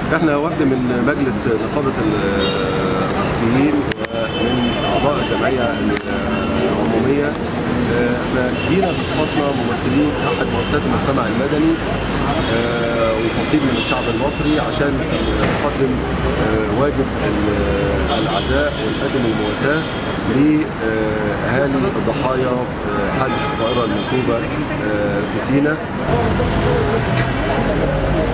احنا وفد من مجلس نقابه الصحفيين ومن اعضاء الجمعيه العموميه احنا جينا بصفتنا ممثلين احد مؤسسات المجتمع المدني وفصيل من الشعب المصري عشان نقدم واجب العزاء ونقدم المواساه لاهالي الضحايا في حادث الطائره المنكوبه في سينا